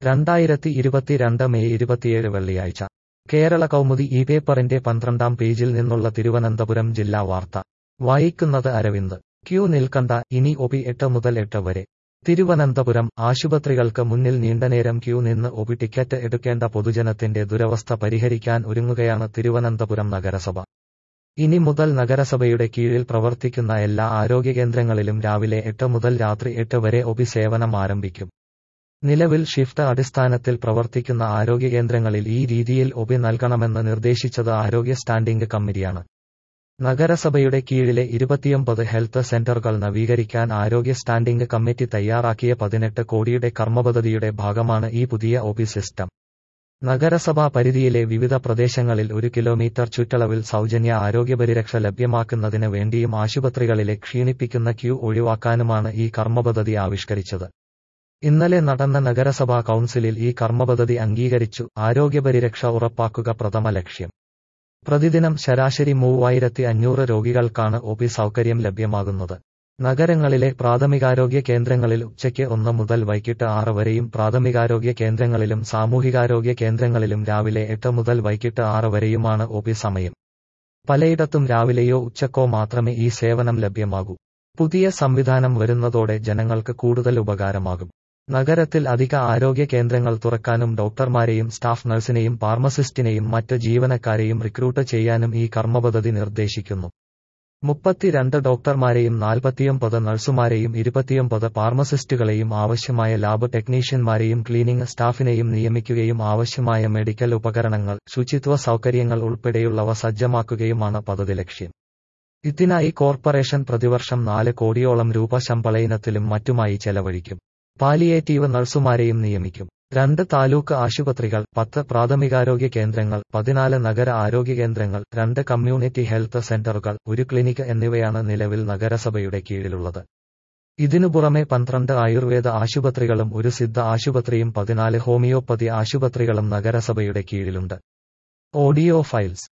രണ്ടായിരത്തി ഇരുപത്തിരണ്ട് മെയ് ഇരുപത്തിയേഴ് വെള്ളിയാഴ്ച കേരള കൗമുദി ഈ പേപ്പറിന്റെ പന്ത്രണ്ടാം പേജിൽ നിന്നുള്ള തിരുവനന്തപുരം ജില്ലാ വാർത്ത വായിക്കുന്നത് അരവിന്ദ് ക്യൂ നിൽക്കണ്ട ഇനി ഒപി എട്ട് മുതൽ എട്ട് വരെ തിരുവനന്തപുരം ആശുപത്രികൾക്ക് മുന്നിൽ നീണ്ടനേരം ക്യൂ നിന്ന് ഒപി ടിക്കറ്റ് എടുക്കേണ്ട പൊതുജനത്തിന്റെ ദുരവസ്ഥ പരിഹരിക്കാൻ ഒരുങ്ങുകയാണ് തിരുവനന്തപുരം നഗരസഭ ഇനി മുതൽ നഗരസഭയുടെ കീഴിൽ പ്രവർത്തിക്കുന്ന എല്ലാ ആരോഗ്യകേന്ദ്രങ്ങളിലും രാവിലെ എട്ട് മുതൽ രാത്രി എട്ട് വരെ ഒപി സേവനം ആരംഭിക്കും നിലവിൽ ഷിഫ്റ്റ് അടിസ്ഥാനത്തിൽ പ്രവർത്തിക്കുന്ന ആരോഗ്യകേന്ദ്രങ്ങളിൽ ഈ രീതിയിൽ ഒപി നൽകണമെന്ന് നിർദ്ദേശിച്ചത് ആരോഗ്യ സ്റ്റാൻഡിംഗ് കമ്മിറ്റിയാണ് നഗരസഭയുടെ കീഴിലെ ഇരുപത്തിയൊമ്പത് ഹെൽത്ത് സെന്ററുകൾ നവീകരിക്കാൻ ആരോഗ്യ സ്റ്റാൻഡിംഗ് കമ്മിറ്റി തയ്യാറാക്കിയ പതിനെട്ട് കോടിയുടെ കർമ്മപദ്ധതിയുടെ ഭാഗമാണ് ഈ പുതിയ ഒപി സിസ്റ്റം നഗരസഭാ പരിധിയിലെ വിവിധ പ്രദേശങ്ങളിൽ ഒരു കിലോമീറ്റർ ചുറ്റളവിൽ സൗജന്യ ആരോഗ്യപരിരക്ഷ ലഭ്യമാക്കുന്നതിന് വേണ്ടിയും ആശുപത്രികളിലെ ക്ഷീണിപ്പിക്കുന്ന ക്യൂ ഒഴിവാക്കാനുമാണ് ഈ കർമ്മപദ്ധതി ആവിഷ്കരിച്ചത് ഇന്നലെ നടന്ന നഗരസഭാ കൗൺസിലിൽ ഈ കർമ്മപദ്ധതി അംഗീകരിച്ചു ആരോഗ്യപരിരക്ഷ ഉറപ്പാക്കുക പ്രഥമ ലക്ഷ്യം പ്രതിദിനം ശരാശരി മൂവായിരത്തി അഞ്ഞൂറ് രോഗികൾക്കാണ് ഒപി സൗകര്യം ലഭ്യമാകുന്നത് നഗരങ്ങളിലെ പ്രാഥമികാരോഗ്യ കേന്ദ്രങ്ങളിൽ ഉച്ചയ്ക്ക് ഒന്ന് മുതൽ വൈകിട്ട് ആറ് വരെയും പ്രാഥമികാരോഗ്യ കേന്ദ്രങ്ങളിലും സാമൂഹികാരോഗ്യ കേന്ദ്രങ്ങളിലും രാവിലെ എട്ട് മുതൽ വൈകിട്ട് ആറ് വരെയുമാണ് ഒപി സമയം പലയിടത്തും രാവിലെയോ ഉച്ചക്കോ മാത്രമേ ഈ സേവനം ലഭ്യമാകൂ പുതിയ സംവിധാനം വരുന്നതോടെ ജനങ്ങൾക്ക് കൂടുതൽ ഉപകാരമാകും നഗരത്തിൽ അധിക ആരോഗ്യ കേന്ദ്രങ്ങൾ തുറക്കാനും ഡോക്ടർമാരെയും സ്റ്റാഫ് നഴ്സിനെയും ഫാർമസിസ്റ്റിനെയും മറ്റ് ജീവനക്കാരെയും റിക്രൂട്ട് ചെയ്യാനും ഈ കർമ്മപദ്ധതി നിർദ്ദേശിക്കുന്നു മുപ്പത്തിരണ്ട് ഡോക്ടർമാരെയും നാൽപ്പത്തിയൊമ്പത് നഴ്സുമാരെയും ഇരുപത്തിയൊമ്പത് ഫാർമസിസ്റ്റുകളെയും ആവശ്യമായ ലാബ് ടെക്നീഷ്യന്മാരെയും ക്ലീനിംഗ് സ്റ്റാഫിനെയും നിയമിക്കുകയും ആവശ്യമായ മെഡിക്കൽ ഉപകരണങ്ങൾ ശുചിത്വ സൗകര്യങ്ങൾ ഉൾപ്പെടെയുള്ളവ സജ്ജമാക്കുകയുമാണ് പദ്ധതി ലക്ഷ്യം ഇതിനായി കോർപ്പറേഷൻ പ്രതിവർഷം നാല് കോടിയോളം രൂപ ശമ്പള ഇനത്തിലും മറ്റുമായി ചെലവഴിക്കും പാലിയേറ്റീവ് നഴ്സുമാരെയും നിയമിക്കും രണ്ട് താലൂക്ക് ആശുപത്രികൾ പത്ത് പ്രാഥമികാരോഗ്യ കേന്ദ്രങ്ങൾ പതിനാല് നഗര ആരോഗ്യ കേന്ദ്രങ്ങൾ രണ്ട് കമ്മ്യൂണിറ്റി ഹെൽത്ത് സെന്ററുകൾ ഒരു ക്ലിനിക് എന്നിവയാണ് നിലവിൽ നഗരസഭയുടെ കീഴിലുള്ളത് ഇതിനു പുറമെ പന്ത്രണ്ട് ആയുർവേദ ആശുപത്രികളും ഒരു സിദ്ധ ആശുപത്രിയും പതിനാല് ഹോമിയോപ്പതി ആശുപത്രികളും നഗരസഭയുടെ കീഴിലുണ്ട് ഓഡിയോ ഫയൽസ്